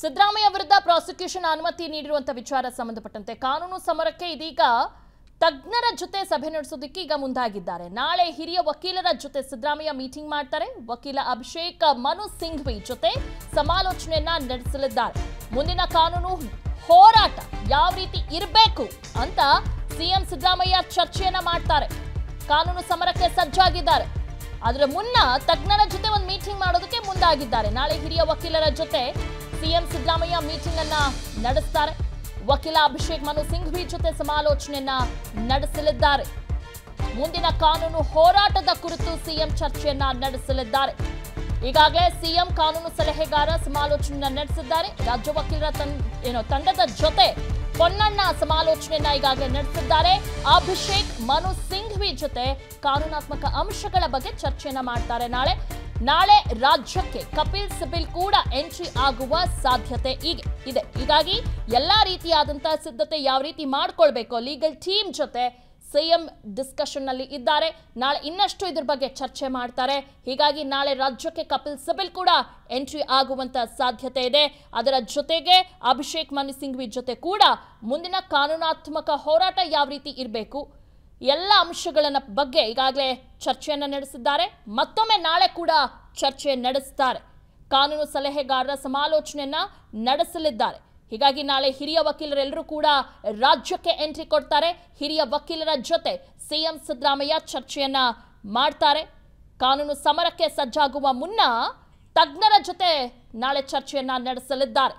ಸಿದ್ದರಾಮಯ್ಯ ವಿರುದ್ಧ ಪ್ರಾಸಿಕ್ಯೂಷನ್ ಅನುಮತಿ ನೀಡಿರುವಂತ ವಿಚಾರ ಸಂಬಂಧಪಟ್ಟಂತೆ ಕಾನೂನು ಸಮರಕ್ಕೆ ಇದೀಗ ತಜ್ಞರ ಜೊತೆ ಸಭೆ ನಡೆಸೋದಕ್ಕೆ ಈಗ ಮುಂದಾಗಿದ್ದಾರೆ ನಾಳೆ ಹಿರಿಯ ವಕೀಲರ ಜೊತೆ ಸಿದ್ದರಾಮಯ್ಯ ಮೀಟಿಂಗ್ ಮಾಡ್ತಾರೆ ವಕೀಲ ಅಭಿಷೇಕ್ ಮನು ಸಿಂಘ್ವಿ ಜೊತೆ ಸಮಾಲೋಚನೆಯನ್ನ ನಡೆಸಲಿದ್ದಾರೆ ಮುಂದಿನ ಕಾನೂನು ಹೋರಾಟ ಯಾವ ರೀತಿ ಇರಬೇಕು ಅಂತ ಸಿಎಂ ಸಿದ್ದರಾಮಯ್ಯ ಚರ್ಚೆಯನ್ನ ಮಾಡ್ತಾರೆ ಕಾನೂನು ಸಮರಕ್ಕೆ ಸಜ್ಜಾಗಿದ್ದಾರೆ ಅದರ ಮುನ್ನ ತಜ್ಞರ ಜೊತೆ ಒಂದು ಮೀಟಿಂಗ್ ಮಾಡೋದಕ್ಕೆ ಮುಂದಾಗಿದ್ದಾರೆ ನಾಳೆ ಹಿರಿಯ ವಕೀಲರ ಜೊತೆ ಸಿಎಂ ಸಿದ್ದರಾಮಯ್ಯ ಮೀಟಿಂಗ್ ಅನ್ನ ನಡೆಸ್ತಾರೆ ವಕೀಲ ಅಭಿಷೇಕ್ ಮನು ಸಿಂಘ್ವಿ ಜೊತೆ ಸಮಾಲೋಚನೆಯನ್ನ ನಡೆಸಲಿದ್ದಾರೆ ಮುಂದಿನ ಕಾನೂನು ಹೋರಾಟದ ಕುರಿತು ಸಿಎಂ ಚರ್ಚೆಯನ್ನ ನಡೆಸಲಿದ್ದಾರೆ ಈಗಾಗಲೇ ಸಿಎಂ ಕಾನೂನು ಸಲಹೆಗಾರ ಸಮಾಲೋಚನೆಯನ್ನ ನಡೆಸಿದ್ದಾರೆ ರಾಜ್ಯ ವಕೀಲರ ತನ್ ಏನೋ ತಂಡದ ಜೊತೆ ಪೊನ್ನಣ್ಣ ಸಮಾಲೋಚನೆಯನ್ನ ಈಗಾಗಲೇ ನಡೆಸಿದ್ದಾರೆ ಅಭಿಷೇಕ್ ಮನು ಸಿಂಘ್ವಿ ಜೊತೆ ಕಾನೂನಾತ್ಮಕ ಅಂಶಗಳ ಬಗ್ಗೆ ಚರ್ಚೆಯನ್ನ ಮಾಡ್ತಾರೆ ನಾಳೆ ನಾಳೆ ರಾಜ್ಯಕ್ಕೆ ಕಪಿಲ್ ಸಿಬಿಲ್ ಕೂಡ ಎಂಟ್ರಿ ಆಗುವ ಸಾಧ್ಯತೆ ಈಗ ಇದೆ ಹೀಗಾಗಿ ಎಲ್ಲಾ ರೀತಿಯಾದಂತಹ ಸಿದ್ಧತೆ ಯಾವ ರೀತಿ ಮಾಡ್ಕೊಳ್ಬೇಕು ಲೀಗಲ್ ಟೀಮ್ ಜೊತೆ ಸಿಎಂ ಡಿಸ್ಕಷನ್ ನಲ್ಲಿ ಇದ್ದಾರೆ ನಾಳೆ ಇನ್ನಷ್ಟು ಇದ್ರ ಬಗ್ಗೆ ಚರ್ಚೆ ಮಾಡ್ತಾರೆ ಹೀಗಾಗಿ ನಾಳೆ ರಾಜ್ಯಕ್ಕೆ ಕಪಿಲ್ ಸಿಬಿಲ್ ಕೂಡ ಎಂಟ್ರಿ ಆಗುವಂತ ಸಾಧ್ಯತೆ ಇದೆ ಅದರ ಜೊತೆಗೆ ಅಭಿಷೇಕ್ ಮನು ಸಿಂಘ್ವಿ ಜೊತೆ ಕೂಡ ಮುಂದಿನ ಕಾನೂನಾತ್ಮಕ ಹೋರಾಟ ಯಾವ ರೀತಿ ಇರಬೇಕು ಎಲ್ಲ ಅಂಶಗಳನ್ನ ಬಗ್ಗೆ ಈಗಾಗಲೇ ಚರ್ಚೆಯನ್ನ ನಡೆಸಿದ್ದಾರೆ ಮತ್ತೊಮ್ಮೆ ನಾಳೆ ಕೂಡ ಚರ್ಚೆ ನಡೆಸ್ತಾರೆ ಕಾನೂನು ಸಲಹೆಗಾರರ ಸಮಾಲೋಚನೆಯನ್ನ ನಡೆಸಲಿದ್ದಾರೆ ಹೀಗಾಗಿ ನಾಳೆ ಹಿರಿಯ ವಕೀಲರೆಲ್ಲರೂ ಕೂಡ ರಾಜ್ಯಕ್ಕೆ ಎಂಟ್ರಿ ಕೊಡ್ತಾರೆ ಹಿರಿಯ ವಕೀಲರ ಜೊತೆ ಸಿಎಂ ಸಿದ್ದರಾಮಯ್ಯ ಚರ್ಚೆಯನ್ನ ಮಾಡ್ತಾರೆ ಕಾನೂನು ಸಮರಕ್ಕೆ ಸಜ್ಜಾಗುವ ಮುನ್ನ ತಜ್ಞರ ಜೊತೆ ನಾಳೆ ಚರ್ಚೆಯನ್ನ ನಡೆಸಲಿದ್ದಾರೆ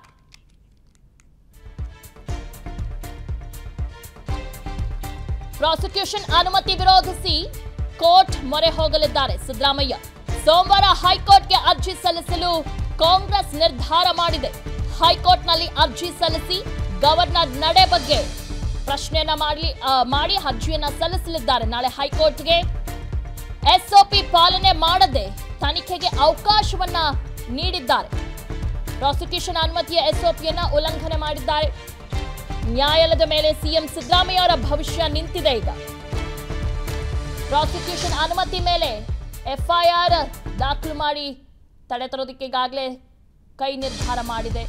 ಪ್ರಾಸಿಕ್ಯೂಷನ್ ಅನುಮತಿ ವಿರೋಧಿಸಿ ಕೋರ್ಟ್ ಮೊರೆ ಹೋಗಲಿದ್ದಾರೆ ಸಿದ್ದರಾಮಯ್ಯ ಸೋಮವಾರ ಹೈಕೋರ್ಟ್ಗೆ ಅರ್ಜಿ ಸಲ್ಲಿಸಲು ಕಾಂಗ್ರೆಸ್ ನಿರ್ಧಾರ ಮಾಡಿದೆ ಹೈಕೋರ್ಟ್ನಲ್ಲಿ ಅರ್ಜಿ ಸಲ್ಲಿಸಿ ಗವರ್ನರ್ ನಡೆ ಬಗ್ಗೆ ಪ್ರಶ್ನೆಯನ್ನ ಮಾಡಲಿ ಆ, ಮಾಡಿ ಅರ್ಜಿಯನ್ನ ಸಲ್ಲಿಸಲಿದ್ದಾರೆ ನಾಳೆ ಹೈಕೋರ್ಟ್ಗೆ ಎಸ್ಒಪಿ ಪಾಲನೆ ಮಾಡದೆ ತನಿಖೆಗೆ ಅವಕಾಶವನ್ನ ನೀಡಿದ್ದಾರೆ ಪ್ರಾಸಿಕ್ಯೂಷನ್ ಅನುಮತಿಯ ಎಸ್ಒಪಿಯನ್ನ ಉಲ್ಲಂಘನೆ ಮಾಡಿದ್ದಾರೆ ನ್ಯಾಯಾಲಯದ ಮೇಲೆ ಸಿಎಂ ಸಿದ್ದರಾಮಯ್ಯ ಅವರ ಭವಿಷ್ಯ ನಿಂತಿದೆ ಈಗ ಪ್ರಾಸಿಕ್ಯೂಷನ್ ಅನುಮತಿ ಮೇಲೆ ಎಫ್ಐಆರ್ ದಾಖಲು ಮಾಡಿ ತಡೆ ತರೋದಕ್ಕೆ ಈಗಾಗಲೇ ಕೈ ನಿರ್ಧಾರ ಮಾಡಿದೆ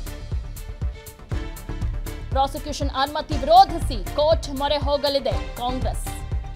ಪ್ರಾಸಿಕ್ಯೂಷನ್ ಅನುಮತಿ ವಿರೋಧಿಸಿ ಕೋರ್ಟ್ ಮೊರೆ ಹೋಗಲಿದೆ ಕಾಂಗ್ರೆಸ್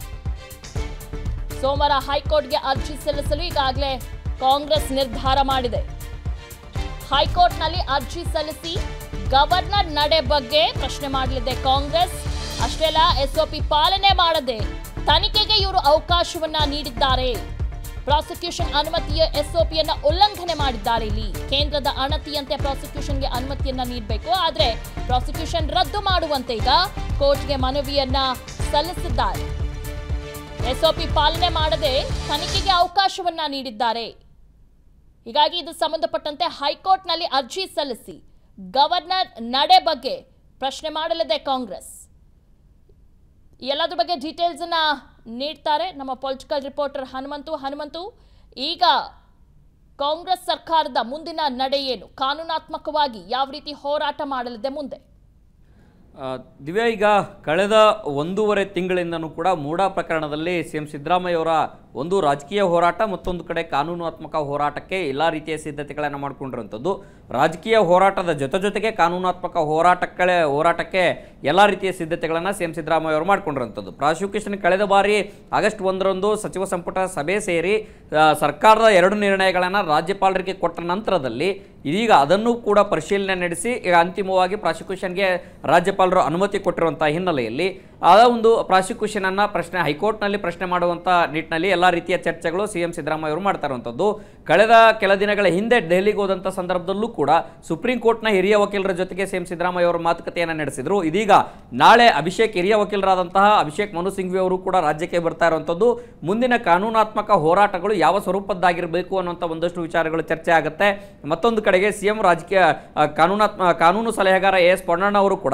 ಸೋಮವಾರ ಹೈಕೋರ್ಟ್ಗೆ ಅರ್ಜಿ ಸಲ್ಲಿಸಲು ಈಗಾಗಲೇ ಕಾಂಗ್ರೆಸ್ ನಿರ್ಧಾರ ಮಾಡಿದೆ ಹೈಕೋರ್ಟ್ನಲ್ಲಿ ಅರ್ಜಿ ಸಲ್ಲಿಸಿ ಗವರ್ನರ್ ನಡೆ ಬಗ್ಗೆ ಪ್ರಶ್ನೆ ಮಾಡಲಿದೆ ಕಾಂಗ್ರೆಸ್ ಅಷ್ಟೇ ಅಲ್ಲ ಎಸ್ಒಪಿ ಪಾಲನೆ ಮಾಡದೆ ತನಿಖೆಗೆ ಇವರು ಅವಕಾಶವನ್ನ ನೀಡಿದ್ದಾರೆ ಪ್ರಾಸಿಕ್ಯೂಷನ್ ಅನುಮತಿಯ ಎಸ್ಒಪಿಯನ್ನ ಉಲ್ಲಂಘನೆ ಮಾಡಿದ್ದಾರೆ ಇಲ್ಲಿ ಕೇಂದ್ರದ ಅಣತಿಯಂತೆ ಪ್ರಾಸಿಕ್ಯೂಷನ್ಗೆ ಅನುಮತಿಯನ್ನ ನೀಡಬೇಕು ಆದ್ರೆ ಪ್ರಾಸಿಕ್ಯೂಷನ್ ರದ್ದು ಮಾಡುವಂತೆ ಈಗ ಕೋರ್ಟ್ಗೆ ಮನವಿಯನ್ನ ಸಲ್ಲಿಸಿದ್ದಾರೆ ಎಸ್ಒಪಿ ಪಾಲನೆ ಮಾಡದೆ ತನಿಖೆಗೆ ಅವಕಾಶವನ್ನ ನೀಡಿದ್ದಾರೆ ಹೀಗಾಗಿ ಇದು ಸಂಬಂಧಪಟ್ಟಂತೆ ಹೈಕೋರ್ಟ್ನಲ್ಲಿ ಅರ್ಜಿ ಸಲ್ಲಿಸಿ ಗವರ್ನರ್ ನಡೆ ಬಗ್ಗೆ ಪ್ರಶ್ನೆ ಮಾಡಲಿದೆ ಕಾಂಗ್ರೆಸ್ ಈ ಎಲ್ಲದ್ರ ಬಗ್ಗೆ ಡೀಟೇಲ್ಸ್ ಅನ್ನ ನೀಡ್ತಾರೆ ನಮ್ಮ ಪೊಲಿಟಿಕಲ್ ರಿಪೋರ್ಟರ್ ಹನುಮಂತು ಹನುಮಂತು ಈಗ ಕಾಂಗ್ರೆಸ್ ಸರ್ಕಾರದ ಮುಂದಿನ ನಡೆ ಏನು ಕಾನೂನಾತ್ಮಕವಾಗಿ ಯಾವ ರೀತಿ ಹೋರಾಟ ಮಾಡಲಿದೆ ಮುಂದೆ ಆ, ದಿವ್ಯಾ ಈಗ ಕಳೆದ ಒಂದೂವರೆ ತಿಂಗಳಿಂದನೂ ಕೂಡ ಮೂಡಾ ಪ್ರಕರಣದಲ್ಲಿ ಸಿ ಎಂ ಸಿದ್ದರಾಮಯ್ಯವರ ಒಂದು ರಾಜಕೀಯ ಹೋರಾಟ ಮತ್ತೊಂದು ಕಡೆ ಕಾನೂನಾತ್ಮಕ ಹೋರಾಟಕ್ಕೆ ಎಲ್ಲ ರೀತಿಯ ಸಿದ್ಧತೆಗಳನ್ನು ಮಾಡಿಕೊಂಡಿರುವಂಥದ್ದು ರಾಜಕೀಯ ಹೋರಾಟದ ಜೊತೆ ಜೊತೆಗೆ ಕಾನೂನಾತ್ಮಕ ಹೋರಾಟಕ್ಕೆ ಹೋರಾಟಕ್ಕೆ ಎಲ್ಲ ರೀತಿಯ ಸಿದ್ಧತೆಗಳನ್ನು ಸಿ ಎಂ ಸಿದ್ದರಾಮಯ್ಯ ಅವರು ಮಾಡಿಕೊಂಡಿರುವಂಥದ್ದು ಪ್ರಾಸಿಕ್ಯೂಷನ್ ಕಳೆದ ಬಾರಿ ಆಗಸ್ಟ್ ಒಂದರಂದು ಸಚಿವ ಸಂಪುಟ ಸಭೆ ಸೇರಿ ಆ, ಸರ್ಕಾರದ ಎರಡು ನಿರ್ಣಯಗಳನ್ನು ರಾಜ್ಯಪಾಲರಿಗೆ ಕೊಟ್ಟ ನಂತರದಲ್ಲಿ ಇದೀಗ ಅದನ್ನು ಕೂಡ ಪರಿಶೀಲನೆ ನಡೆಸಿ ಈಗ ಅಂತಿಮವಾಗಿ ಪ್ರಾಸಿಕ್ಯೂಷನ್ಗೆ ರಾಜ್ಯಪಾಲರು ಅನುಮತಿ ಕೊಟ್ಟಿರುವಂಥ ಹಿನ್ನೆಲೆಯಲ್ಲಿ ಆ ಒಂದು ಪ್ರಾಸಿಕ್ಯೂಷನನ್ನು ಪ್ರಶ್ನೆ ಹೈಕೋರ್ಟ್ನಲ್ಲಿ ಪ್ರಶ್ನೆ ಮಾಡುವಂಥ ನಿಟ್ಟಿನಲ್ಲಿ ಎಲ್ಲ ರೀತಿಯ ಚರ್ಚೆಗಳು ಸಿ ಎಂ ಸಿದ್ದರಾಮಯ್ಯ ಅವರು ಮಾಡ್ತಾ ಇರುವಂಥದ್ದು ಕಳೆದ ಕೆಲ ದಿನಗಳ ಹಿಂದೆ ದೆಹಲಿಗೆ ಹೋದಂಥ ಸಂದರ್ಭದಲ್ಲೂ ಕೂಡ ಸುಪ್ರೀಂ ಕೋರ್ಟ್ನ ಹಿರಿಯ ವಕೀಲರ ಜೊತೆಗೆ ಸಿ ಎಂ ಸಿದ್ದರಾಮಯ್ಯ ಅವರು ಮಾತುಕತೆಯನ್ನು ನಡೆಸಿದರು ಇದೀಗ ನಾಳೆ ಅಭಿಷೇಕ್ ಹಿರಿಯ ವಕೀಲರಾದಂತಹ ಅಭಿಷೇಕ್ ಮನು ಸಿಂಘ್ವಿ ಅವರು ಕೂಡ ರಾಜ್ಯಕ್ಕೆ ಬರ್ತಾ ಇರುವಂಥದ್ದು ಮುಂದಿನ ಕಾನೂನಾತ್ಮಕ ಹೋರಾಟಗಳು ಯಾವ ಸ್ವರೂಪದ್ದಾಗಿರಬೇಕು ಅನ್ನುವಂಥ ಒಂದಷ್ಟು ವಿಚಾರಗಳು ಚರ್ಚೆ ಆಗುತ್ತೆ ಮತ್ತೊಂದು ಕಡೆಗೆ ಸಿಎಂ ರಾಜಕೀಯ ಆ, ಕಾನೂನಾತ್ಮ ಕಾನೂನು ಸಲಹೆಗಾರ ಎ ಎಸ್ ಪೊನ್ನಣ್ಣ ಅವರು ಕೂಡ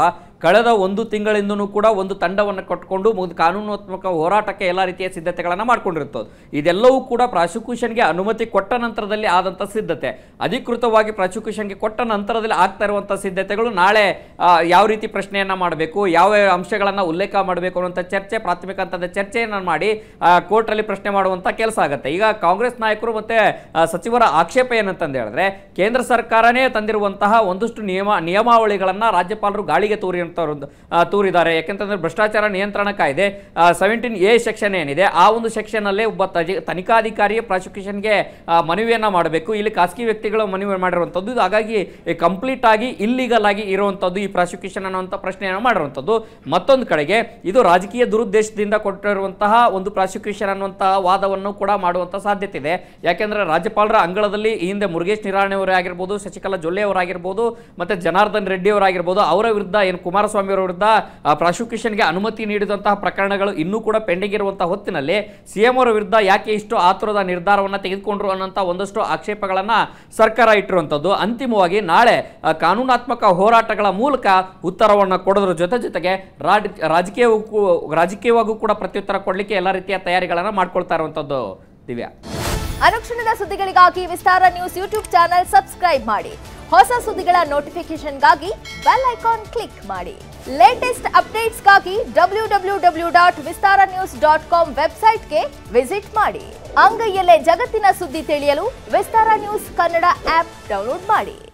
ಕಳೆದ ಒಂದು ತಿಂಗಳಿಂದನೂ ಕೂಡ ಒಂದು ತಂಡವನ್ನು ಕಟ್ಟಿಕೊಂಡು ಒಂದು ಕಾನೂನಾತ್ಮಕ ಹೋರಾಟಕ್ಕೆ ಎಲ್ಲ ರೀತಿಯ ಸಿದ್ಧತೆಗಳನ್ನು ಮಾಡ್ಕೊಂಡಿರ್ತದೆ ಇದೆಲ್ಲವೂ ಕೂಡ ಪ್ರಾಸಿಕ್ಯೂಷನ್ಗೆ ಅನುಮತಿ ಕೊಟ್ಟ ನಂತರದಲ್ಲಿ ಆದಂಥ ಸಿದ್ಧತೆ ಅಧಿಕೃತವಾಗಿ ಪ್ರಾಸಿಕ್ಯೂಷನ್ಗೆ ಕೊಟ್ಟ ನಂತರದಲ್ಲಿ ಆಗ್ತಾ ಇರುವಂಥ ಸಿದ್ಧತೆಗಳು ನಾಳೆ ಆ, ಯಾವ ರೀತಿ ಪ್ರಶ್ನೆಯನ್ನ ಮಾಡಬೇಕು ಯಾವ ಯಾವ ಅಂಶಗಳನ್ನು ಉಲ್ಲೇಖ ಮಾಡಬೇಕು ಅನ್ನುವಂಥ ಚರ್ಚೆ ಪ್ರಾಥಮಿಕ ಹಂತದ ಚರ್ಚೆಯನ್ನು ಮಾಡಿ ಕೋರ್ಟಲ್ಲಿ ಪ್ರಶ್ನೆ ಮಾಡುವಂಥ ಕೆಲಸ ಆಗುತ್ತೆ ಈಗ ಕಾಂಗ್ರೆಸ್ ನಾಯಕರು ಮತ್ತೆ ಆ, ಸಚಿವರ ಆಕ್ಷೇಪ ಏನಂತಂದು ಹೇಳಿದ್ರೆ ಕೇಂದ್ರ ಸರ್ಕಾರನೇ ತಂದಿರುವಂತಹ ಒಂದಷ್ಟು ನಿಯಮ ನಿಯಮಾವಳಿಗಳನ್ನು ರಾಜ್ಯಪಾಲರು ಗಾಳಿಗೆ ತೂರಿರುವಂಥವ್ರು ತೂರಿದ್ದಾರೆ ಯಾಕೆಂತಂದ್ರೆ ಭ್ರಷ್ಟಾಚಾರ ನಿಯಂತ್ರಣ ಕಾಯ್ದೆ ಸೆವೆಂಟೀನ್ ಎ ಸೆಕ್ಷನ್ ಏನಿದೆ ಆ ಒಂದು ಸೆಕ್ಷನ್ ಅಲ್ಲೇ ಒಬ್ಬ ತಜಿ ತನಿಖಾಧಿಕಾರಿ ಪ್ರಾಸಿಕ್ಯೂಷನ್ಗೆ ಮನವಿಯನ್ನ ಮಾಡಬೇಕು ಇಲ್ಲಿ ಖಾಸಗಿ ವ್ಯಕ್ತಿಗಳು ಮನವಿ ಮಾಡಿರುವಂಥದ್ದು ಇದು ಹಾಗಾಗಿ ಕಂಪ್ಲೀಟ್ ಆಗಿ ಇಲ್ಲಿಗಲ್ ಆಗಿ ಇರುವಂಥದ್ದು ಈ ಪ್ರಾಸಿಕ್ಯೂಷನ್ ಅನ್ನುವಂಥ ಪ್ರಶ್ನೆಯನ್ನು ಮಾಡಿರುವಂಥದ್ದು ಮತ್ತೊಂದು ಕಡೆಗೆ ಇದು ರಾಜಕೀಯ ದುರುದ್ದೇಶದಿಂದ ಕೊಟ್ಟಿರುವಂತಹ ಒಂದು ಪ್ರಾಸಿಕ್ಯೂಷನ್ ಅನ್ನುವಂತಹ ವಾದವನ್ನು ಕೂಡ ಮಾಡುವಂಥ ಸಾಧ್ಯತೆ ಇದೆ ಯಾಕೆಂದ್ರೆ ರಾಜ್ಯಪಾಲರ ಅಂಗಳದಲ್ಲಿ ಈ ಹಿಂದೆ ಮುರುಗೇಶ್ ನಿರಾಣಿ ಅವರೇ ಆಗಿರ್ಬೋದು ಶಶಿಕಲಾ ಜೊಲ್ಲೆ ಅವರಾಗಿರ್ಬೋದು ಮತ್ತೆ ಜನಾರ್ದನ್ ರೆಡ್ಡಿ ಅವರಾಗಿರ್ಬೋದು ಅವರ ವಿರುದ್ಧ ಏನು ಕುಮಾರಸ್ವಾಮಿ ಅವರ ವಿರುದ್ಧ ಪ್ರಾಸಿಕ್ಯೂಷನ್ಗೆ ಅನುಮತಿ ನೀಡಿದಂತಹ ಪ್ರಕರಣಗಳು ಇನ್ನೂ ಕೂಡ ಪೆಂಡಿಂಗ್ ಇರುವಂತಹ ಹೊತ್ತಿನಲ್ಲಿ ಸಿಎಂ ಅವರ ವಿರುದ್ಧ ಯಾಕೆ ಇಷ್ಟು ಆತುರದ ನಿರ್ಧಾರವನ್ನು ತೆಗೆದುಕೊಂಡ್ರು ಅನ್ನೋಂಥ ಒಂದಷ್ಟು ಆಕ್ಷೇಪಗಳನ್ನ ಸರ್ಕಾರ ಇಟ್ಟಿರುವಂಥದ್ದು ಅಂತಿಮವಾಗಿ ನಾಳೆ ಆ, ಕಾನೂನಾತ್ಮಕ ಹೋರಾಟಗಳ ಮೂಲಕ ಉತ್ತರವನ್ನು ಕೊಡೋದ್ರ ಜೊತೆ ಜೊತೆಗೆ ರಾಡ್ ರಾಜಕೀಯವೂ ರಾಜಕೀಯವಾಗೂ ಕೂಡ ಪ್ರತ್ಯುತ್ತರ ಕೊಡಲಿಕ್ಕೆ ಎಲ್ಲ ರೀತಿಯ ತಯಾರಿಗಳನ್ನು ಮಾಡ್ಕೊಳ್ತಾ ಇರುವಂಥದ್ದು ದಿವ್ಯಾ ಅನುಕ್ಷಣದ ಸುದ್ದಿಗಳಿಗಾಗಿ Vistara news YouTube channel subscribe ಮಾಡಿ ಹೊಸ ಸುದ್ದಿಗಳ ನೋಟಿಫಿಕೇಶನ್ಗಾಗಿ ಬೆಲ್ ಐಕಾನ್ ಕ್ಲಿಕ್ ಮಾಡಿ ಲೇಟೆಸ್ಟ್ ಅಪ್ಡೇಟ್ಸ್ಗಾಗಿ W W W dot Vistara news dot com ವೆಬ್ಸೈಟ್ಗೆ ವಿಸಿಟ್ ಮಾಡಿ ಅಂಗೈಯಲ್ಲೇ ಜಗತ್ತಿನ ಸುದ್ದಿ ತಿಳಿಯಲು Vistara news Kannada app download ಮಾಡಿ